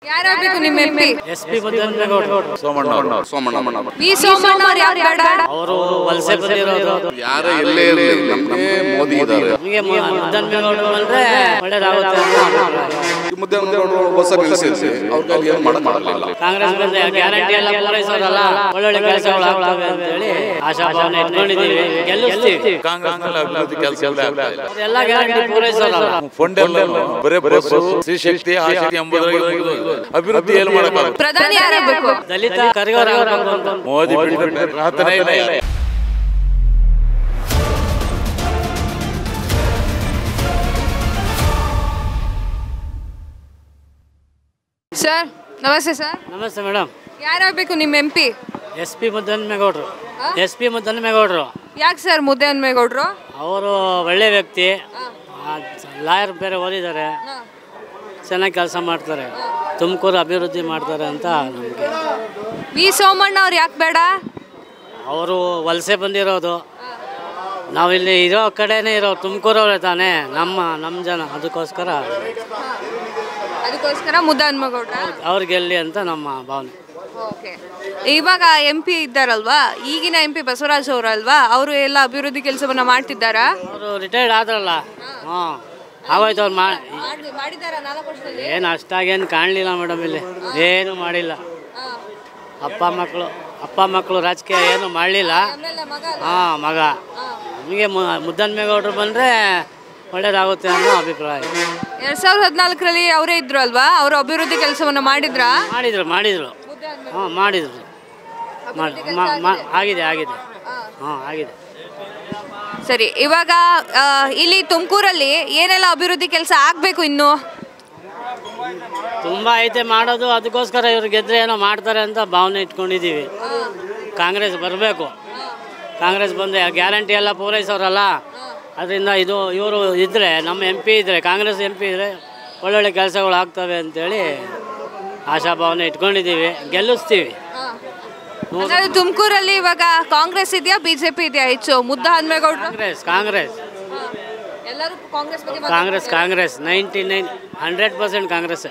ಯಾರಾಗಬೇಕು ನಿಮ್ಮ M P S P ಮುದ್ದನ್ಮೇಗೌಡರು Somanna Somanna V Somanna ಅವ್ರು ಯಾರು ಬೇಡ ಅವರು ವಲಸೆ ಬಂದಿರೋದು ಯಾರೇ ಎಲ್ಲೇ ಇರಲಿ ನಮಗೆ ಮೋದಿ ಇದ್ದಾರೆ ನಮಗೆ ಮುದ್ದನ್ಮೇಗೌಡರು ಬಂದ್ರೆ ಒಳ್ಳೇದಾಗುತ್ತೆ ಅಂತ ಅಭಿಪ್ರಾಯ. ಈ ಮುದ್ದೆ ಮುದ್ದೆ ಹೊಸ ನಿಲ್ಲಿಸಿ ಅವ್ರ ಕೈಲಿ ಏನು ಮಾಡಕ್ ಮಾಡಲಿಲ್ಲ ಕಾಂಗ್ರೆಸ್ ಬಂದ್ರೆ ಗ್ಯಾರಂಟಿ ಎಲ್ಲ ಪೂರೈಸೋರಲ್ಲ ಒಳ್ಳೊಳ್ಳೆ ಕೆಲಸಗಳು ಆಗ್ತವೆ ಅಂತ ಹೇಳಿ ಆಶಾಭಾವನೆ ಇಟ್ಕೊಂಡಿದ್ದೀವಿ ಗೆಲ್ಲಿಸ್ತೀವಿ ಕಾಂಗ್ರೆಸ್ನಲ್ಲಿ ಅಭಿವೃದ್ಧಿ ಕೆಲಸಗಳೇ ಆಗ್ತಾ ಇಲ್ಲ ಎಲ್ಲ ಗ್ಯಾರಂಟಿ ಪೂರೈಸೋರಲ್ಲ ಫಂಡ್ ಎಲ್ಲ ಬರೇ ಬಸ್ಸು ಸ್ತ್ರೀ ಶಕ್ತಿ ಆ ಶಕ್ತಿ ಎಂಬುದಾಗಿ ಮುಗಿದೋಗಿದೆ. ಅಭಿವೃದ್ಧಿ ಏನು ಮಾಡಕ್ಕಾಗಲ್ಲ ಪ್ರಧಾನಿ ಯಾರಾಗಬೇಕು ದಲಿತ ಕರಿಗೋರ ಆಗ್ಬೇಕು ಅಂತ ಮೋದಿ ಬಿಟ್ಟರೆ ಪ್ರಾರ್ಥನೆ ಇಲ್ಲ ಸರ್ ನಮಸ್ತೆ ಸರ್ ನಮಸ್ತೆ ಮೇಡಮ್ ಯಾರಾಗಬೇಕು ನಿಮ್ಮ ಎಂ ಪಿ ಎಸ್ ಪಿ ಮುದ್ದನ್ಮೇಗೌಡರು ಎಸ್ ಪಿ ಮುದ್ದನ್ಮೇಗೌಡರು ಯಾಕೆ ಸರ್ ಮುದ್ದೆ ಅನ್ಮೇಗೌಡ್ರು ಅವರು ಒಳ್ಳೆ ವ್ಯಕ್ತಿ ಲಾಯರ್ ಬೇರೆ ಓದಿದ್ದಾರೆ ಚೆನ್ನಾಗಿ ಕೆಲಸ ಮಾಡ್ತಾರೆ ತುಮಕೂರು ಅಭಿವೃದ್ಧಿ ಮಾಡ್ತಾರೆ ಅಂತ ನಮಗೆ ವಿ ಸೋಮಣ್ಣ ಅವ್ರು ಯಾಕೆ ಬೇಡ ಅವರು ವಲಸೆ ಬಂದಿರೋದು ನಾವಿಲ್ಲಿ ಇರೋ ಕಡೆನೇ ಇರೋ ತುಮಕೂರವ್ರೆ ತಾನೇ ನಮ್ಮ ನಮ್ಮ ಜನ ಅದಕ್ಕೋಸ್ಕರ ಅದಕ್ಕೋಸ್ಕರ ಮುದ್ದೆ ಅನ್ಮೇಗೌಡ್ರ ಅವ್ರಿಗೆ ಗೆಲ್ಲಿ ಅಂತ ನಮ್ಮ ಭಾವನೆ ಓಕೆ ಇವಾಗ ಎಂ ಪಿ ಇದ್ದಾರಲ್ವಾ ಈಗಿನ ಎಂ ಪಿ ಬಸವರಾಜ್ ಅವರಲ್ವಾ ಅವರು ಎಲ್ಲ ಅಭಿವೃದ್ಧಿ ಕೆಲಸವನ್ನ ಮಾಡ್ತಿದ್ದಾರಾ ಅವರು ರಿಟೈರ್ಡ್ ಆದ್ರಲ್ಲ ಹಾಂ ಆಗೋಯ್ತು ಅವ್ರು ಮಾ ಮಾಡಿದಾರ ನಾಲ್ಕು ವರ್ಷದಲ್ಲಿ ಏನು ಅಷ್ಟಾಗೇನು ಕಾಣಲಿಲ್ಲ ಮೇಡಮ್ ಇಲ್ಲಿ ಏನು ಮಾಡಿಲ್ಲ ಅಪ್ಪ ಮಕ್ಕಳು ಅಪ್ಪ ಮಕ್ಕಳು ರಾಜಕೀಯ ಏನು ಮಾಡಲಿಲ್ಲ ಹಾಂ ಮಗ ನಮಗೆ ಮುದ್ದನ್ಮೇಗೌಡರು ಬಂದರೆ ಒಳ್ಳೇದಾಗುತ್ತೆ ಅನ್ನೋ ಅಭಿಪ್ರಾಯ ಎರಡ್ ಸಾವಿರದ ಹದಿನಾಲ್ಕರಲ್ಲಿ ಅವರೇ ಇದ್ರು ಅಲ್ವಾ ಅವರು ಅಭಿವೃದ್ಧಿ ಕೆಲಸವನ್ನ ಮಾಡಿದ್ರಾ ಮಾಡಿದ್ರು ಮಾಡಿದ್ರು ಹಾಂ ಮಾಡಿದ್ರು ಮಾಡಿ ಮಾ- ಮಾ- ಆಗಿದೆ ಆಗಿದೆ ಹಾಂ ಆಗಿದೆ ಸರಿ ಇವಾಗ ಆ, ಇಲ್ಲಿ ತುಮಕೂರಲ್ಲಿ ಏನೆಲ್ಲ ಅಭಿವೃದ್ಧಿ ಕೆಲಸ ಆಗ್ಬೇಕು ಇನ್ನು ತುಂಬ ಐತೆ ಮಾಡೋದು ಅದಕ್ಕೋಸ್ಕರ ಇವ್ರು ಗೆದ್ದರೆ ಏನೋ ಮಾಡ್ತಾರೆ ಅಂತ ಭಾವನೆ ಇಟ್ಕೊಂಡಿದ್ದೀವಿ ಕಾಂಗ್ರೆಸ್ ಬರಬೇಕು ಕಾಂಗ್ರೆಸ್ ಬಂದರೆ ಗ್ಯಾರಂಟಿ ಎಲ್ಲ ಪೂರೈಸೋರಲ್ಲ ಅದರಿಂದ ಇದು ಇವರು ಇದ್ದರೆ ನಮ್ಮ ಎಂ ಪಿ ಇದ್ದರೆ ಕಾಂಗ್ರೆಸ್ ಎಂ ಪಿ ಇದ್ದರೆ ಒಳ್ಳೊಳ್ಳೆ ಕೆಲಸಗಳು ಆಗ್ತವೆ ಅಂತೇಳಿ ಆಶಾಭಾವನೆ ಇಟ್ಕೊಂಡಿದ್ದೀವಿ ಗೆಲ್ಲಿಸ್ತೀವಿ ಹಾಗಾದ್ರೆ ತುಮಕೂರಲ್ಲಿ ಇವಾಗ ಕಾಂಗ್ರೆಸ್ ಇದೆಯಾ ಬಿಜೆಪಿ ಇದೆಯಾ ಹೆಚ್ಚು ಮುದ್ದ ಹನ್ಮೇಗೌಡ್ರು ಕಾಂಗ್ರೆಸ್ ಕಾಂಗ್ರೆಸ್ ಎಲ್ಲರೂ ಕಾಂಗ್ರೆಸ್ ಬಗ್ಗೆ Congress Congress ninety nine hundred percent Congress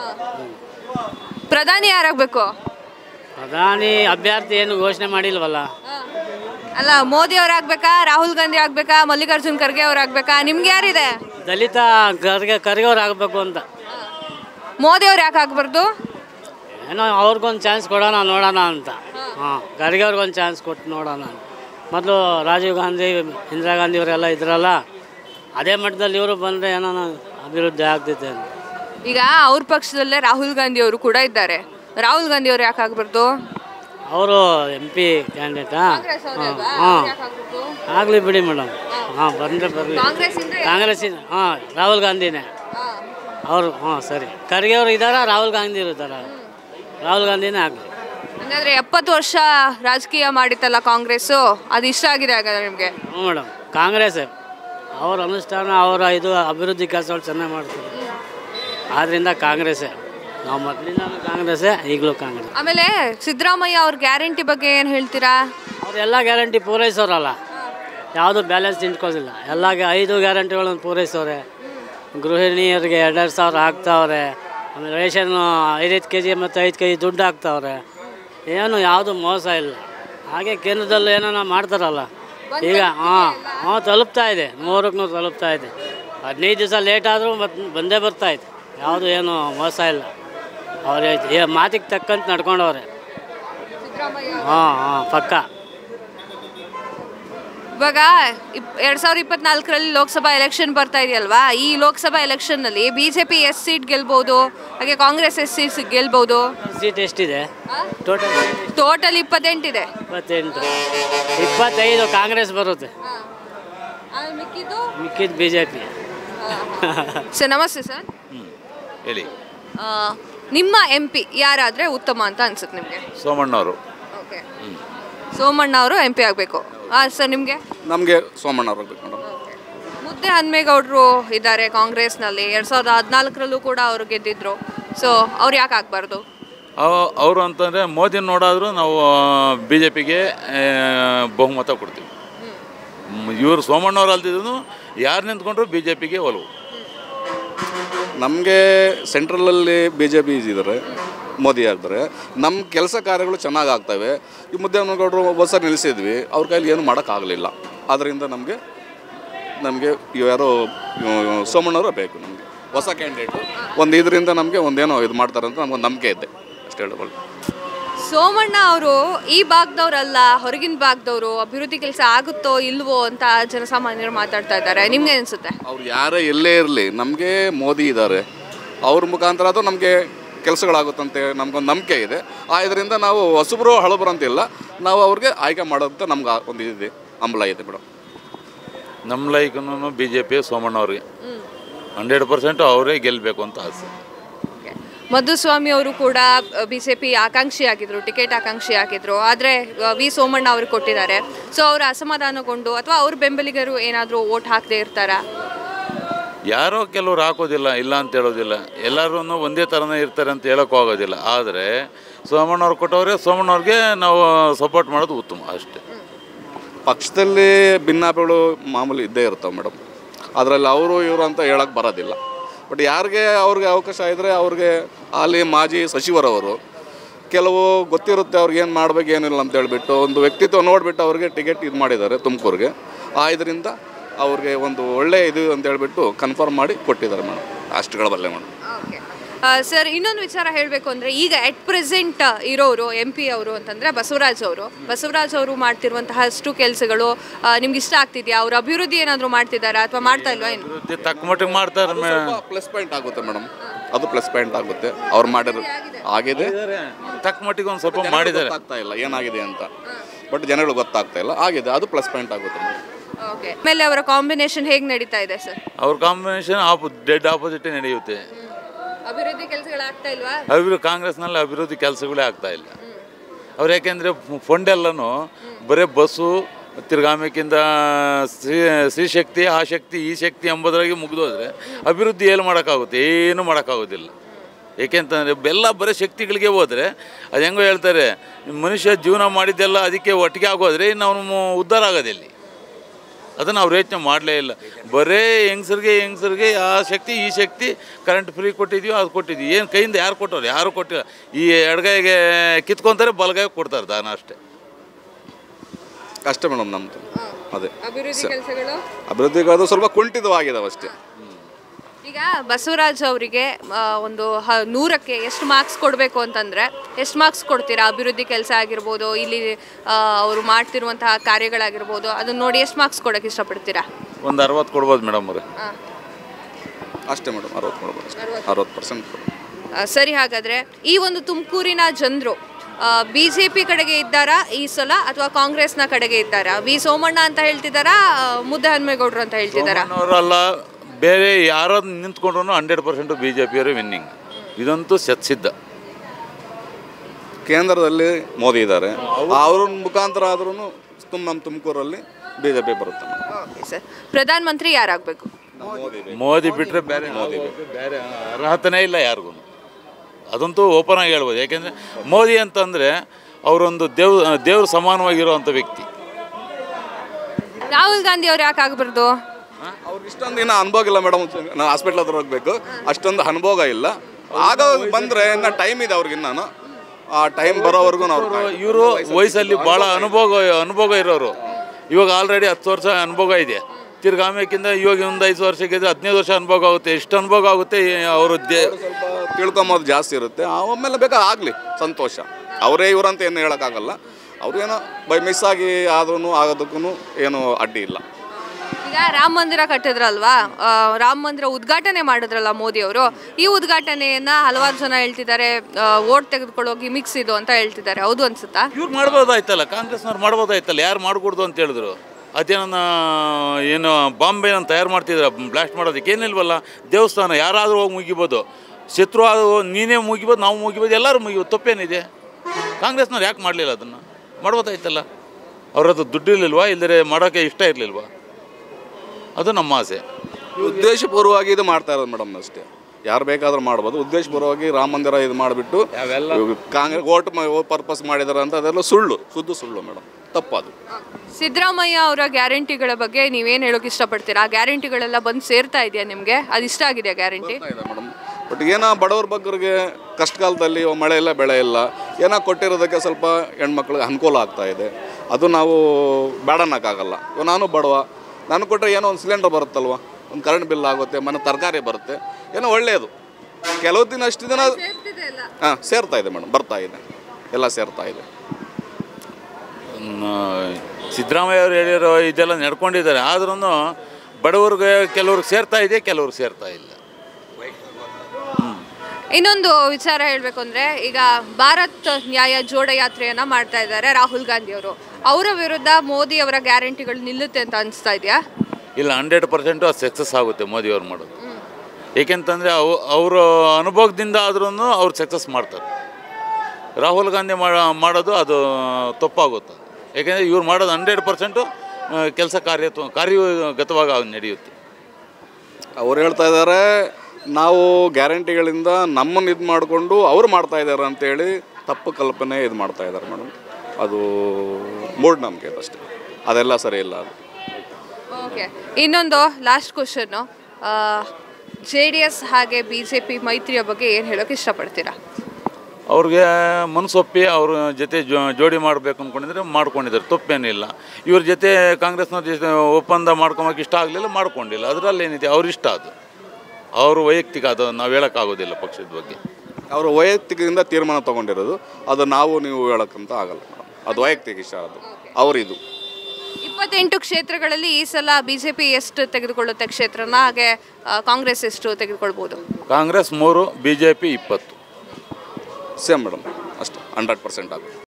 ಪ್ರಧಾನಿ ಯಾರಾಗಬೇಕು ಪ್ರಧಾನಿ ಅಭ್ಯರ್ಥಿ ಏನು ಘೋಷಣೆ ಮಾಡಿಲ್ವಲ್ಲ ಅಲ್ಲ ಮೋದಿ ಅವ್ರು ಆಗ್ಬೇಕಾ ರಾಹುಲ್ ಗಾಂಧಿ ಆಗ್ಬೇಕಾ ಮಲ್ಲಿಕಾರ್ಜುನ್ ಖರ್ಗೆ ಅವ್ರು ಆಗ್ಬೇಕಾ ನಿಮ್ಗೆ ಯಾರಿದೆ ದಲಿತ ಕರ್ಗೆ ಕರಿಗೋರು ಆಗಬೇಕು ಅಂತ ಮೋದಿ ಅವ್ರು ಯಾಕೆ ಆಗ್ಬಾರ್ದು ಏನೋ ಅವ್ರಿಗೊಂದು ಚಾನ್ಸ್ ಕೊಡೋಣ ನೋಡೋಣ ಅಂತ ಹಾಂ ಖರ್ಗೆವ್ರಿಗೊಂದು ಚಾನ್ಸ್ ಕೊಟ್ಟು ನೋಡೋಣ ಅಂತ ಮೊದಲು ರಾಜೀವ್ ಗಾಂಧಿ ಇಂದಿರಾ ಗಾಂಧಿ ಅವರೆಲ್ಲ ಇದ್ರಲ್ಲ ಅದೇ ಮಟ್ಟದಲ್ಲಿ ಇವರು ಬಂದರೆ ಏನೋ ಅಭಿವೃದ್ಧಿ ಆಗ್ತೈತೆ ಅಂತ ಈಗ ಅವ್ರ ಪಕ್ಷದಲ್ಲೇ ರಾಹುಲ್ ಗಾಂಧಿ ಅವರು ಕೂಡ ಇದ್ದಾರೆ ರಾಹುಲ್ ಗಾಂಧಿ ಅವ್ರು ಯಾಕೆ ಆಗ್ಬಾರ್ದು ಅವರು ಎಂ ಪಿ ಕ್ಯಾಂಡಿಡೇಟಾ ಹಾಂ ಹಾಂ ಆಗಲಿ ಬಿಡಿ ಮೇಡಮ್ ಹಾಂ ಬಂದರೆ ಬರಲಿ ಕಾಂಗ್ರೆಸ್ ಇಂದ ಕಾಂಗ್ರೆಸ್ಸಿನ ಹಾಂ ರಾಹುಲ್ ಗಾಂಧಿನೇ ಅವರು ಹಾಂ ಸರಿ ಖರ್ಗೆ ಅವರು ಇದ್ದಾರಾ ರಾಹುಲ್ ಗಾಂಧಿ ಇದ್ದಾರಾ ರಾಹುಲ್ ಗಾಂಧಿನೇ ಆಗಲಿ ಹಂಗಾದ್ರೆ ಎಪ್ಪತ್ತು ವರ್ಷ ರಾಜಕೀಯ ಮಾಡಿತ್ತಲ್ಲ ಕಾಂಗ್ರೆಸ್ಸು ಅದು ಇಷ್ಟ ಆಗಿದೆ ಹಾಗಾದ್ರೆ ನಿಮಗೆ ಹ್ಞೂ ಮೇಡಮ್ ಕಾಂಗ್ರೆಸ್ಸೇ ಅವ್ರ ಅನುಷ್ಠಾನ ಅವರ ಇದು ಅಭಿವೃದ್ಧಿ ಕೆಲಸಗಳು ಚೆನ್ನಾಗಿ ಮಾಡ್ತಾರೆ ಆದ್ದರಿಂದ ಕಾಂಗ್ರೆಸ್ಸೇ ನಾವು ಮೊದಲಿಂದ ಕಾಂಗ್ರೆಸ್ಸೇ ಈಗಲೂ ಕಾಂಗ್ರೆಸ್ ಆಮೇಲೆ ಸಿದ್ದರಾಮಯ್ಯ ಅವ್ರ ಗ್ಯಾರಂಟಿ ಬಗ್ಗೆ ಏನು ಹೇಳ್ತೀರಾ ಅವ್ರು ಎಲ್ಲ ಗ್ಯಾರಂಟಿ ಪೂರೈಸೋರಲ್ಲ ಯಾವುದು ಬ್ಯಾಲೆನ್ಸ್ ತಿಂಟ್ಕೋದಿಲ್ಲ ಎಲ್ಲ ಗ್ಯಾ- ಐದು ಗ್ಯಾರಂಟಿಗಳನ್ನು ಪೂರೈಸೋರೆ ಗೃಹಿಣಿಯರಿಗೆ ಎರಡೆರಡು ಸಾವಿರ ಹಾಕ್ತಾವ್ರೆ ಆಮೇಲೆ ರೇಷನ್ನು ಐದೈದು ಕೆ ಜಿ ಮತ್ತು ಐದು ಕೆ ಜಿ ದುಡ್ಡು ಹಾಕ್ತಾವ್ರೆ ಏನು ಯಾವುದು ಮೋಸ ಇಲ್ಲ ಹಾಗೆ ಕೇಂದ್ರದಲ್ಲಿ ಏನೋ ಮಾಡ್ತಾರಲ್ಲ ಈಗ ಹಾಂ ಹಾಂ ತಲುಪ್ತಾ ಇದೆ ನೂರಕ್ಕೆ ನೂರು ತಲುಪ್ತಾ ಇದೆ ಹದಿನೈದು ದಿವಸ ಲೇಟ್ ಆದರೂ ಮತ್ತೆ ಬಂದೇ ಬರ್ತಾ ಇದೆ ಯಾವುದು ಏನು ಮೋಸ ಇಲ್ಲ ಅವ್ರ ಮಾತಿಗೆ ತಕ್ಕಂತೆ ನಡ್ಕೊಂಡವ್ರೆ ಹಾಂ ಹಾಂ ಪಕ್ಕ ಇವಾಗ ಇಪ್ ಎರಡು ಸಾವಿರದ ಇಪ್ಪತ್ನಾಲ್ಕರಲ್ಲಿ ಲೋಕಸಭಾ ಎಲೆಕ್ಷನ್ ಬರ್ತಾ ಇದೆಯಲ್ವಾ ಈ ಲೋಕಸಭಾ ಎಲೆಕ್ಷನ್ನಲ್ಲಿ ಬಿ ಜೆ ಪಿ ಎಸ್ ಸೀಟ್ ಗೆಲ್ಬೋದು ಹಾಗೆ ಕಾಂಗ್ರೆಸ್ ಎಸ್ ಸೀಟ್ ಗೆಲ್ಬೋದು ಸೀಟ್ ಎಷ್ಟಿದೆ ಟೋಟಲ್ ಟೋಟಲ್ ಇಪ್ಪತ್ತೆಂಟಿದೆ ಇಪ್ಪತ್ತೆಂಟು ಇಪ್ಪತ್ತೈದು ಕಾಂಗ್ರೆಸ್ ಬರುತ್ತೆ ಮಿಕ್ಕಿದ ಬಿ ಜೆ ಪಿ ಸರ್ ನಮಸ್ತೆ ಸರ್ ಹೇಳಿ ಆ, ನಿಮ್ಮ ಎಂ ಪಿ ಯಾರಾದರೆ ಉತ್ತಮ ಅಂತ ಅನ್ಸುತ್ತೆ ನಿಮಗೆ ಸೋಮಣ್ಣವರು ಓಕೆ ಸೋಮಣ್ಣ ಅವರು ಎಂ ಪಿ ಆಗಬೇಕು ಹಾಂ ಸರ್ ನಿಮಗೆ ನಮಗೆ ಸೋಮಣ್ಣ ಅವ್ರು ಬೇಕು ಮೇಡಮ್ ಮುದ್ದೆ ಹನ್ಮೇಗೌಡರು ಇದ್ದಾರೆ ಕಾಂಗ್ರೆಸ್ನಲ್ಲಿ ಎರಡು ಸಾವಿರದ ಹದಿನಾಲ್ಕರಲ್ಲೂ ಕೂಡ ಅವರು ಗೆದ್ದಿದ್ರು ಸೊ ಅವ್ರು ಯಾಕೆ ಆಗಬಾರ್ದು ಅವರು ಅಂತಂದರೆ ಮೋದಿ ನೋಡಾದರೂ ನಾವು ಬಿ ಜೆ ಪಿಗೆ ಬಹುಮತ ಕೊಡ್ತೀವಿ ಇವರು ಸೋಮಣ್ಣವ್ರು ಅಲ್ದಿದ್ರು ಯಾರು ನಿಂತ್ಕೊಂಡ್ರು ಬಿ ಜೆ ಪಿಗೆ ಒಲವು ನಮಗೆ ಸೆಂಟ್ರಲಲ್ಲಿ ಬಿ ಜೆ ಪಿ ಇದ್ದಾರೆ ಮೋದಿ ಆಗ್ತಾರೆ ನಮ್ಮ ಕೆಲಸ ಕಾರ್ಯಗಳು ಚೆನ್ನಾಗಿ ಆಗ್ತವೆ ಈ ಮುದ್ದೆನಗೌಡರು ಒಬ್ಬ ಸರಿ ನಿಲ್ಲಿಸಿದ್ವಿ ಅವ್ರ ಕೈಲಿ ಏನು ಮಾಡೋಕ್ಕಾಗಲಿಲ್ಲ ಅದರಿಂದ ನಮಗೆ ನಮಗೆ ಯಾರೋ ಇವ್- ಸೋಮಣ್ಣವರು ಬೇಕು ನಮಗೆ ಹೊಸ ಕ್ಯಾಂಡಿಡೇಟು ಒಂದು ಇದರಿಂದ ನಮಗೆ ಒಂದೇನೋ ಇದು ಮಾಡ್ತಾರೆ ಅಂತ ನಮ್ಗೊಂದು ನಂಬಿಕೆ ಇದೆ ಅಷ್ಟು ಹೇಳಬಲ್ಲ ಸೋಮಣ್ಣ ಅವರು ಈ ಭಾಗದವ್ರಲ್ಲ ಹೊರಗಿನ ಭಾಗದವರು ಅಭಿವೃದ್ಧಿ ಕೆಲಸ ಆಗುತ್ತೋ ಇಲ್ವೋ ಅಂತ ಜನಸಾಮಾನ್ಯರು ಮಾತಾಡ್ತಾ ಇದ್ದಾರೆ ನಿಮ್ಗೆ ಅನ್ಸುತ್ತೆ ಅವ್ರು ಯಾರೇ ಎಲ್ಲೇ ಇರಲಿ ನಮಗೆ ಮೋದಿ ಇದ್ದಾರೆ ಅವ್ರ ಮುಖಾಂತರ ಅದು ನಮಗೆ ಕೆಲಸಗಳಾಗುತ್ತಂತೆ ನಮ್ಗೊಂದು ನಂಬಿಕೆ ಇದೆ ಆ ಇದರಿಂದ ನಾವು ಹೊಸಬ್ರು ಹಳಬರು ಅಂತಿಲ್ಲ ನಾವು ಅವ್ರಿಗೆ ಆಯ್ಕೆ ಮಾಡೋಂಥ ನಮ್ಗೆ ಆ ಒಂದು ಇದೆ ಹಂಬಲ ಇದೆ ಮೇಡಮ್ ನಮ್ಮ ಲೈಕನ್ನು ಬಿ ಜೆ ಪಿ ಸೋಮಣ್ಣವ್ರಿಗೆ ಹಂಡ್ರೆಡ್ ಪರ್ಸೆಂಟ್ ಅವರೇ ಗೆಲ್ಲಬೇಕು ಅಂತ ಆಸೆ ಮಧುಸ್ವಾಮಿ ಅವರು ಕೂಡ ಬಿ ಜೆ ಪಿ ಆಕಾಂಕ್ಷಿ ಆಗಿದ್ರು ಟಿಕೆಟ್ ಆಕಾಂಕ್ಷಿ ಆಗಿದ್ರು ಆದರೆ ವಿ ಸೋಮಣ್ಣ ಅವ್ರಿಗೆ ಕೊಟ್ಟಿದ್ದಾರೆ ಸೊ ಅವರು ಅಸಮಾಧಾನಗೊಂಡು ಅಥವಾ ಅವ್ರ ಬೆಂಬಲಿಗರು ಏನಾದರೂ ಓಟ್ ಹಾಕದೇ ಇರ್ತಾರಾ ಯಾರೋ ಕೆಲವ್ರು ಹಾಕೋದಿಲ್ಲ ಇಲ್ಲ ಅಂತ ಹೇಳೋದಿಲ್ಲ ಎಲ್ಲರೂ ಒಂದೇ ಥರನೇ ಇರ್ತಾರೆ ಅಂತ ಹೇಳೋಕ್ಕೂ ಆಗೋದಿಲ್ಲ ಆದರೆ ಸೋಮಣ್ಣವ್ರು ಕೊಟ್ಟವ್ರೆ ಸೋಮಣ್ಣವ್ರಿಗೆ ನಾವು ಸಪೋರ್ಟ್ ಮಾಡೋದು ಉತ್ತಮ ಅಷ್ಟೇ ಪಕ್ಷದಲ್ಲಿ ಭಿನ್ನಾಭಿಗಳು ಮಾಮೂಲಿ ಇದ್ದೇ ಇರ್ತವೆ ಮೇಡಮ್ ಅದರಲ್ಲಿ ಅವರು ಇವರು ಅಂತ ಹೇಳಕ್ಕೆ ಬರೋದಿಲ್ಲ ಬಟ್ ಯಾರಿಗೆ ಅವ್ರಿಗೆ ಅವಕಾಶ ಇದ್ದರೆ ಅವ್ರಿಗೆ ಅಲ್ಲಿ ಮಾಜಿ ಸಚಿವರವರು ಕೆಲವು ಗೊತ್ತಿರುತ್ತೆ ಅವ್ರಿಗೆ ಏನು ಮಾಡ್ಬೇಕು ಏನಿಲ್ಲ ಅಂತ ಹೇಳ್ಬಿಟ್ಟು ಒಂದು ವ್ಯಕ್ತಿತ್ವ ನೋಡಿಬಿಟ್ಟು ಅವ್ರಿಗೆ ಟಿಕೆಟ್ ಇದು ಮಾಡಿದ್ದಾರೆ ತುಮಕೂರಿಗೆ ಆ ಇದರಿಂದ ಅವ್ರಿಗೆ ಒಂದು ಒಳ್ಳೆ ಇದು ಅಂತ ಹೇಳ್ಬಿಟ್ಟು ಕನ್ಫರ್ಮ್ ಮಾಡಿ ಕೊಟ್ಟಿದ್ದಾರೆ ಮೇಡಮ್ ಅಷ್ಟುಗಳ ಬಲ್ಲೆ ಮೇಡಮ್ ಸರ್ ಇನ್ನೊಂದು ವಿಚಾರ ಹೇಳಬೇಕು ಅಂದರೆ ಈಗ ಎಟ್ ಪ್ರೆಸೆಂಟ್ ಇರೋರು ಎಂ ಪಿ ಅವರು ಅಂತಂದರೆ ಬಸವರಾಜ್ ಅವರು ಬಸವರಾಜ್ ಅವರು ಮಾಡ್ತಿರುವಂತಹ ಅಷ್ಟು ಕೆಲಸಗಳು ನಿಮ್ಗೆ ಇಷ್ಟ ಆಗ್ತಿದೆಯಾ ಅವ್ರ ಅಭಿವೃದ್ಧಿ ಏನಾದರೂ ಮಾಡ್ತಿದ್ದಾರಾ ಅಥವಾ ಮಾಡ್ತಾ ಇಲ್ವಾ ಏನು ಅಭಿವೃದ್ಧಿ ತಕ್ಕ ಮಟ್ಟಿಗೆ ಮಾಡ್ತಾರೆ ಮೇ ಪ್ಲಸ್ ಪಾಯಿಂಟ್ ಆಗುತ್ತೆ ಮೇಡಮ್ ಅದು ಪ್ಲಸ್ ಪಾಯಿಂಟ್ ಆಗುತ್ತೆ ಅವ್ರು ಮಾಡಿರೋ ಆಗಿದೆ ತಕ್ಕ ಮಟ್ಟಿಗೆ ಒಂದು ಸ್ವಲ್ಪ ಮಾಡಿದ್ದಾರೆ ಗೊತ್ತಾಗ್ತಾ ಇಲ್ಲ ಏನಾಗಿದೆ ಅಂತ ಬಟ್ ಜನಗಳು ಗೊತ್ತಾಗ್ತಾ ಇಲ್ಲ ಆಗಿದೆ ಅದು ಪ್ಲಸ್ ಪಾಯಿಂಟ್ ಆಗುತ್ತೆ ಮೇಡಮ್ ಓಕೆ ಆಮೇಲೆ ಅವರ ಕಾಂಬಿನೇಷನ್ ಹೇಗೆ ನಡೀತಾ ಇದೆ ಸರ್ ಅವ್ರ ಕಾಂಬಿನೇಷನ್ ಆಪೋ ಡೆಡ್ ಆಪೋಸಿಟೇ ನಡೆಯುತ್ತೆ ಅಭಿವೃದ್ಧಿ ಕೆಲಸಗಳಾಗ್ತಾ ಇಲ್ವಾ ಅಭಿವೃದ್ಧಿ ಕಾಂಗ್ರೆಸ್ನಲ್ಲಿ ಅಭಿವೃದ್ಧಿ ಕೆಲಸಗಳೇ ಆಗ್ತಾ ಇಲ್ಲ ಅವ್ರು ಯಾಕೆಂದರೆ ಫಂಡ್ ಎಲ್ಲನೂ ಬರೀ ಬಸ್ಸು ತಿರ್ಗಾಮಿಕಿಂದ ಸ್ತ್ರೀ ಸ್ತ್ರೀಶಕ್ತಿ ಆ ಶಕ್ತಿ ಈ ಶಕ್ತಿ ಎಂಬುದರಾಗೆ ಮುಗಿದೋದ್ರೆ ಅಭಿವೃದ್ಧಿ ಏನು ಮಾಡೋಕ್ಕಾಗುತ್ತೆ ಏನೂ ಮಾಡೋಕ್ಕಾಗೋದಿಲ್ಲ ಏಕೆಂತಂದರೆ ಎಲ್ಲ ಬರೀ ಶಕ್ತಿಗಳಿಗೆ ಹೋದರೆ ಅದು ಹೆಂಗೋ ಹೇಳ್ತಾರೆ ಮನುಷ್ಯ ಜೀವನ ಮಾಡಿದ್ದೆಲ್ಲ ಅದಕ್ಕೆ ಒಟ್ಟಿಗೆ ಆಗೋದ್ರೆ ಇನ್ನು ಅವನು ಉದ್ಧಾರ ಆಗೋದಿಲ್ಲಿ ಅದನ್ನು ಅವ್ರು ಯೋಚನೆ ಮಾಡಲೇ ಇಲ್ಲ ಬರೇ ಹೆಂಗಸರಿಗೆ ಹೆಂಗಸರಿಗೆ ಆ ಶಕ್ತಿ ಈ ಶಕ್ತಿ ಕರೆಂಟ್ ಫ್ರೀ ಕೊಟ್ಟಿದ್ಯೋ ಅದು ಕೊಟ್ಟಿದ್ವಿ ಏನು ಕೈಯಿಂದ ಯಾರು ಕೊಟ್ಟವ್ರು ಯಾರು ಕೊಟ್ಟಿಲ್ಲ ಈ ಎಡಗೈಗೆ ಕಿತ್ಕೊತಾರೆ ಬಲಗೈ ಕೊಡ್ತಾರೆ ದಾನ ಅಷ್ಟೇ ಅಷ್ಟೇ ಮೇಡಮ್ ನಮ್ಮದು ಅದೇ ಅಭಿವೃದ್ಧಿ ಕೆಲಸಗಳು ಅಭಿವೃದ್ಧಿಗಳು ಸ್ವಲ್ಪ ಕುಂಠಿತವಾಗಿದ್ದಾವೆ ಅಷ್ಟೇ ಈಗ ಬಸವರಾಜ್ ಅವರಿಗೆ ಆ, ಒಂದು ಹ ನೂರಕ್ಕೆ ಎಷ್ಟು ಮಾರ್ಕ್ಸ್ ಕೊಡಬೇಕು ಅಂತಂದರೆ ಎಷ್ಟು ಮಾರ್ಕ್ಸ್ ಕೊಡ್ತೀರಾ ಅಭಿವೃದ್ಧಿ ಕೆಲಸ ಆಗಿರ್ಬೋದು ಇಲ್ಲಿ ಅವರು ಮಾಡ್ತಿರುವಂತಹ ಕಾರ್ಯಗಳಾಗಿರ್ಬೋದು ಅದನ್ನ ನೋಡಿ ಎಷ್ಟು ಮಾರ್ಕ್ಸ್ ಕೊಡೋಕೆ ಇಷ್ಟಪಡ್ತೀರಾ ಒಂದು ಅರವತ್ತು ಕೊಡ್ಬೋದು ಮೇಡಮ್ ಅವ್ರೆ ಅಷ್ಟೇ ಮೇಡಮ್ ಅರವತ್ತು ಕೊಡ್ಬೋದು ಅಷ್ಟೇ ಅರವತ್ತು ಪರ್ಸೆಂಟ್ ಆ, ಸರಿ ಹಾಗಾದರೆ ಈ ಒಂದು ತುಮಕೂರಿನ ಜನರು ಬಿ ಜೆ ಪಿ ಕಡೆಗೆ ಇದ್ದಾರಾ ಈ ಸಲ ಅಥವಾ ಕಾಂಗ್ರೆಸ್ನ ಕಡೆಗೆ ಇದ್ದಾರಾ ವಿ ಸೋಮಣ್ಣ ಅಂತ ಹೇಳ್ತಿದ್ದಾರಾ ಆ, ಮುದ್ದೆ ಹನುಮೇಗೌಡರು ಅಂತ ಹೇಳ್ತಿದ್ದಾರಾ ಅವರಲ್ಲ ಬೇರೆ ಯಾರೋ ನಿಂತ್ಕೊಂಡ್ರು ಹಂಡ್ರೆಡ್ ಪರ್ಸೆಂಟು ಬಿ ಜೆ ಪಿಯವರೇ ವಿನ್ನಿಂಗ್ ಇದಂತೂ ಸತ್ಸಿದ್ಧ ಕೇಂದ್ರದಲ್ಲಿ ಮೋದಿ ಇದ್ದಾರೆ ಅವ್ರ ಮುಖಾಂತರ ಆದ್ರೂ ತುಮ್ ನಮ್ಮ ತುಮಕೂರಲ್ಲಿ ಬಿ ಜೆ ಪಿ ಬರುತ್ತೆ ಮೇಡಮ್ ಓಕೆ ಸರ್ ಪ್ರಧಾನಮಂತ್ರಿ ಯಾರಾಗಬೇಕು ಮೋದಿ ಬಿಟ್ಟರೆ ಬೇರೆ ಬೇರೆ ಅರ್ಹತೆನೇ ಇಲ್ಲ ಯಾರಿಗೂ ಅದಂತೂ ಓಪನ್ ಆಗಿ ಹೇಳ್ಬೋದು ಯಾಕೆಂದರೆ ಮೋದಿ ಅಂತಂದರೆ ಅವರೊಂದು ದೇವ್ ದೇವ್ರ ಸಮಾನವಾಗಿರುವಂಥ ವ್ಯಕ್ತಿ ರಾಹುಲ್ ಗಾಂಧಿ ಅವ್ರು ಯಾಕೆ ಆಗಬಾರ್ದು ಅವ್ರಿಗೆ ಇಷ್ಟೊಂದು ಇನ್ನೂ ಅನುಭವ ಇಲ್ಲ ಮೇಡಮ್ ನಾನು ಹಾಸ್ಪಿಟ್ಲ್ ಹತ್ರ ಹೋಗ್ಬೇಕು ಅಷ್ಟೊಂದು ಅನುಭವ ಇಲ್ಲ ಆಗ ಬಂದರೆ ಇನ್ನು ಟೈಮ್ ಇದೆ ಅವ್ರಿಗೆ ನಾನು ಆ ಟೈಮ್ ಬರೋವರೆಗೂ ನಾವು ಇವರು ವಯಸ್ಸಲ್ಲಿ ಭಾಳ ಅನುಭವ ಅನುಭವ ಇರೋರು ಇವಾಗ ಆಲ್ರೆಡಿ ಹತ್ತು ವರ್ಷ ಅನುಭವ ಇದೆ ತಿರ್ಗಿ ಆಮೇಕಿಂದ ಇವಾಗ ಒಂದು ಐದು ವರ್ಷಕ್ಕೆ ಹದಿನೈದು ವರ್ಷ ಅನುಭವ ಆಗುತ್ತೆ ಎಷ್ಟು ಅನುಭವ ಆಗುತ್ತೆ ಅವರು ದೇ ಸ್ವಲ್ಪ ತಿಳ್ಕೊಂಬೋದು ಜಾಸ್ತಿ ಇರುತ್ತೆ ಆಮೇಲೆ ಬೇಕಾದ್ರೆ ಆಗಲಿ ಸಂತೋಷ ಅವರೇ ಇವರಂತ ಏನು ಹೇಳೋಕ್ಕಾಗಲ್ಲ ಅವ್ರೇನೋ ಬೈ ಮಿಸ್ ಆಗಿ ಆದ್ರೂ ಆಗೋದಕ್ಕೂ ಏನು ಅಡ್ಡಿ ಇಲ್ಲ ಈಗ ರಾಮ ಮಂದಿರ ಕಟ್ಟಿದ್ರಲ್ವಾ ಆ, ರಾಮ ಮಂದಿರ ಉದ್ಘಾಟನೆ ಮಾಡಿದ್ರಲ್ಲ ಮೋದಿ ಅವರು ಈ ಉದ್ಘಾಟನೆಯನ್ನ ಹಲವಾರು ಜನ ಹೇಳ್ತಿದ್ದಾರೆ ಓಟ್ ತೆಗೆದುಕೊಳ್ಳೋ ಗಿಮಿಕ್ಸ್ ಇದು ಅಂತ ಹೇಳ್ತಿದ್ದಾರೆ ಹೌದು ಅನ್ಸುತ್ತಾ ಇವ್ರು ಮಾಡ್ಬೋದಾಯ್ತಲ್ಲ ಕಾಂಗ್ರೆಸ್ನವ್ರು ಮಾಡ್ಬೋದಾಯ್ತಲ್ಲ ಯಾರು ಮಾಡ್ಕೊಡ್ದು ಅಂತ ಹೇಳಿದ್ರು ಅದೇನ ಏನು ಬಾಂಬೆನ ತಯಾರು ಮಾಡ್ತಿದ್ರ ಬ್ಲಾಸ್ಟ್ ಮಾಡೋದಕ್ಕೆ ಏನಿಲ್ವಲ್ಲ ದೇವಸ್ಥಾನ ಯಾರಾದರೂ ಹೋಗಿ ಮುಗಿಬೋದು ಶತ್ರು ಆದ್ರೂ ನೀನೇ ಮುಗಿಬೋದು ನಾವು ಮುಗಿಬೋದು ಎಲ್ಲರೂ ಮುಗಿಬೋದು ತಪ್ಪೇನಿದೆ ಕಾಂಗ್ರೆಸ್ನವ್ರು ಯಾಕೆ ಮಾಡಲಿಲ್ಲ ಅದನ್ನು ಮಾಡ್ಬೋದಾಯ್ತಲ್ಲ ಅವ್ರದ್ದು ದುಡ್ಡು ಇರಲಿಲ್ವಾ ಇಲ್ಲದ್ರೆ ಮಾಡೋಕ್ಕೆ ಇಷ್ಟ ಇರಲಿಲ್ವಾ ಅದು ನಮ್ಮ ಆಸೆ ಉದ್ದೇಶಪೂರ್ವವಾಗಿ ಇದು ಮಾಡ್ತಾ ಇರೋದು ಮೇಡಮ್ ಅಷ್ಟೇ ಯಾರು ಬೇಕಾದ್ರೂ ಮಾಡ್ಬೋದು ಉದ್ದೇಶಪೂರ್ವವಾಗಿ ರಾಮ ಮಂದಿರ ಇದು ಮಾಡಿಬಿಟ್ಟು ಕಾಂಗ್ರೆಸ್ ಓಟ್ ಪರ್ಪಸ್ ಮಾಡಿದಾರೆ ಅಂತ ಅದೆಲ್ಲ ಸುಳ್ಳು ಶುದ್ಧ ಸುಳ್ಳು ಮೇಡಮ್ ತಪ್ಪದು ಸಿದ್ದರಾಮಯ್ಯ ಅವರ ಗ್ಯಾರಂಟಿಗಳ ಬಗ್ಗೆ ನೀವೇನು ಹೇಳೋಕೆ ಇಷ್ಟಪಡ್ತೀರಾ ಆ ಗ್ಯಾರಂಟಿಗಳೆಲ್ಲ ಬಂದು ಸೇರ್ತಾ ಇದೆಯಾ ನಿಮಗೆ ಅದು ಇಷ್ಟ ಆಗಿದೆಯಾ ಗ್ಯಾರಂಟಿ ಇದೆ ಮೇಡಮ್ ಬಟ್ ಏನೋ ಬಡವ್ರ ಬಗ್ಗರಿಗೆ ಕಷ್ಟ ಕಾಲದಲ್ಲಿ ಮಳೆ ಇಲ್ಲ ಬೆಳೆ ಇಲ್ಲ ಏನೋ ಕೊಟ್ಟಿರೋದಕ್ಕೆ ಸ್ವಲ್ಪ ಹೆಣ್ಮಕ್ಳಿಗೆ ಅನುಕೂಲ ಆಗ್ತಾ ಇದೆ ಅದು ನಾವು ಬೇಡ ಅನ್ನೋಕ್ಕಾಗಲ್ಲ ಇವಾಗ ನಾನು ಬಡವ ನಾನು ಕೊಟ್ಟರೆ ಏನೋ ಒಂದು ಸಿಲಿಂಡರ್ ಬರುತ್ತಲ್ವ ಒಂದು ಕರೆಂಟ್ ಬಿಲ್ ಆಗುತ್ತೆ ಮನೆ ತರಕಾರಿ ಬರುತ್ತೆ ಏನೋ ಒಳ್ಳೆಯದು ಕೆಲವು ದಿನ ಅಷ್ಟು ದಿನ ಹಾಂ ಸೇರ್ತಾ ಇದೆ ಮೇಡಮ್ ಬರ್ತಾ ಇದೆ ಎಲ್ಲ ಸೇರ್ತಾ ಇದೆ ಸಿದ್ದರಾಮಯ್ಯ ಅವರು ಹೇಳಿರೋ ಇದೆಲ್ಲ ನಡ್ಕೊಂಡಿದ್ದಾರೆ ಆದ್ರೂ ಬಡವ್ರಿಗೆ ಕೆಲವ್ರಿಗೆ ಸೇರ್ತಾ ಇದೆ ಕೆಲವ್ರಿಗೆ ಸೇರ್ತಾ ಇಲ್ಲ ಇನ್ನೊಂದು ವಿಚಾರ ಹೇಳಬೇಕು ಅಂದರೆ ಈಗ ಭಾರತ್ ನ್ಯಾಯ ಜೋಡ ಯಾತ್ರೆಯನ್ನು ಮಾಡ್ತಾ ಇದ್ದಾರೆ ರಾಹುಲ್ ಗಾಂಧಿ ಅವರು ಅವರ ವಿರುದ್ಧ ಮೋದಿ ಅವರ ಗ್ಯಾರಂಟಿಗಳು ನಿಲ್ಲುತ್ತೆ ಅಂತ ಅನಿಸ್ತಾ ಇದೆಯಾ ಇಲ್ಲ ಹಂಡ್ರೆಡ್ ಪರ್ಸೆಂಟು ಅದು ಸಕ್ಸಸ್ ಆಗುತ್ತೆ ಮೋದಿಯವ್ರು ಮಾಡೋದು ಏಕೆಂತಂದರೆ ಅವು ಅವರ ಅನುಭವದಿಂದ ಆದ್ರೂ ಅವ್ರು ಸಕ್ಸಸ್ ಮಾಡ್ತಾರೆ ರಾಹುಲ್ ಗಾಂಧಿ ಮಾ- ಮಾಡೋದು ಅದು ತಪ್ಪಾಗುತ್ತೆ ಏಕೆಂದರೆ ಇವ್ರು ಮಾಡೋದು ಹಂಡ್ರೆಡ್ ಪರ್ಸೆಂಟು ಕೆಲಸ ಕಾರ್ಯ ಕಾರ್ಯಗತವಾಗಿ ಆಗ್ ನಡೆಯುತ್ತೆ ಅವ್ರು ಹೇಳ್ತಾ ಇದ್ದಾರೆ ನಾವು ಗ್ಯಾರಂಟಿಗಳಿಂದ ನಮ್ಮನ್ನು ಇದು ಮಾಡಿಕೊಂಡು ಅವ್ರು ಮಾಡ್ತಾ ಇದ್ದಾರೆ ಅಂತೇಳಿ ತಪ್ಪು ಕಲ್ಪನೆ ಇದು ಮಾಡ್ತಾ ಇದ್ದಾರೆ ಮೇಡಮ್ ಅದು ಮೂಢನಂಬಿಕೆ ಅಷ್ಟೇ ಅದೆಲ್ಲ ಸರಿ ಇಲ್ಲ ಅದು ಓಕೆ ಇನ್ನೊಂದು ಲಾಸ್ಟ್ ಕ್ವಶನ್ನು ಜೆ ಡಿ ಎಸ್ ಹಾಗೆ ಬಿ ಜೆ ಪಿ ಮೈತ್ರಿಯ ಬಗ್ಗೆ ಏನು ಹೇಳೋಕೆ ಇಷ್ಟಪಡ್ತೀರಾ ಅವ್ರಿಗೆ ಮನಸ್ಸೊಪ್ಪಿ ಅವ್ರ ಜೊತೆ ಜೋ ಜೋಡಿ ಮಾಡಬೇಕು ಅಂದ್ಕೊಂಡಿದ್ರೆ ಮಾಡ್ಕೊಂಡಿದ್ದಾರೆ ತಪ್ಪೇನಿಲ್ಲ ಇವ್ರ ಜೊತೆ ಕಾಂಗ್ರೆಸ್ನವ್ರ ಜೊತೆ ಒಪ್ಪಂದ ಮಾಡ್ಕೊಳಕ್ಕೆ ಇಷ್ಟ ಆಗಲಿಲ್ಲ ಮಾಡ್ಕೊಂಡಿಲ್ಲ ಅದರಲ್ಲಿ ಏನಿದೆ ಅವ್ರ ಇಷ್ಟ ಅದು ಅವರು ವೈಯಕ್ತಿಕ ಅದು ನಾವು ಹೇಳೋಕ್ಕಾಗೋದಿಲ್ಲ ಪಕ್ಷದ ಬಗ್ಗೆ ಅವರು ವೈಯಕ್ತಿಕದಿಂದ ತೀರ್ಮಾನ ತೊಗೊಂಡಿರೋದು ಅದು ನಾವು ನೀವು ಹೇಳೋಕ್ಕಂತ ಆಗಲ್ಲ ಮೇಡಮ್ ಅದು ವೈಯಕ್ತಿಕ ಇಷ್ಟ ಅದು ಅವರಿದು ಇಪ್ಪತ್ತೆಂಟು ಕ್ಷೇತ್ರಗಳಲ್ಲಿ ಈ ಸಲ ಬಿ ಜೆ ಪಿ ಎಷ್ಟು ತೆಗೆದುಕೊಳ್ಳುತ್ತೆ ಕ್ಷೇತ್ರನ ಹಾಗೆ ಆ, ಕಾಂಗ್ರೆಸ್ ಎಷ್ಟು ತೆಗೆದುಕೊಳ್ಬೋದು ಕಾಂಗ್ರೆಸ್ ಮೂರು ಬಿ ಜೆ ಪಿ ಇಪ್ಪತ್ತು ಸೇಮ್ ಮೇಡಮ್ ಅಷ್ಟೇ ಹಂಡ್ರೆಡ್ ಪರ್ಸೆಂಟ್ ಆಗುತ್ತೆ